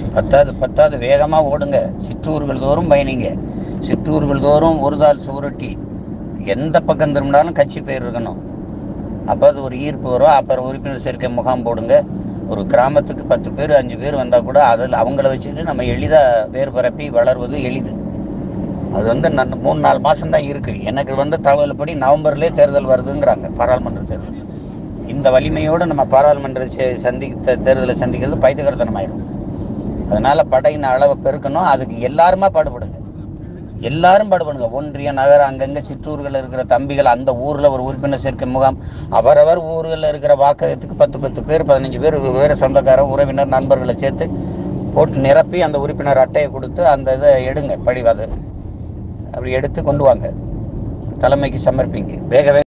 பத்தாவது பத்தாவது வேகமாக ஓடுங்க சிற்றூர்கள் தோறும் பயணிங்க சிற்றூர்கள் தோறும் ஒரு தாள் சுவரொட்டி எந்த பக்கம் திரும்பினாலும் கட்சி பேர் இருக்கணும் அப்போ அது ஒரு ஈர்ப்பு வரும் அப்புறம் உறுப்பினர் சேர்க்கை முகாம் போடுங்க ஒரு கிராமத்துக்கு பத்து பேர் அஞ்சு பேர் வந்தால் கூட அதில் அவங்கள வச்சுட்டு நம்ம எளிதாக வேர் பரப்பி வளர்வது எளிது அது வந்து நான் மூணு நாலு மாதம் தான் இருக்குது எனக்கு வந்து தகவல் படி நவம்பர்லேயே தேர்தல் வருதுங்கிறாங்க பாராளுமன்ற தேர்தல் இந்த வலிமையோடு நம்ம பாராளுமன்ற சே- சந்தித்த தேர்தலை சந்திக்கிறது பைத்தியகரத்தனமாயிடும் அதனால் படையின் அளவை பெருக்கணும் அதுக்கு எல்லாருமா பாடுபடுங்க எல்லாரும் பாடுபடுங்க ஒன்றிய நகர அங்கங்கே சிற்றூர்கள் இருக்கிற தம்பிகள் அந்த ஊரில் ஒரு உறுப்பினர் சேர்க்கை முகாம் அவரவர் ஊர்களில் இருக்கிற வாக்ககத்துக்கு பத்து பத்து பேர் பதினஞ்சு பேர் வேறு சொந்தக்கார உறவினர் நண்பர்களை சேர்த்து போட்டு நிரப்பி அந்த உறுப்பினர் அட்டையை கொடுத்து அந்த இதை எடுங்க படிவாது அப்படி எடுத்து கொண்டு வாங்க தலைமைக்கு சமர்ப்பிங்க வேக வேக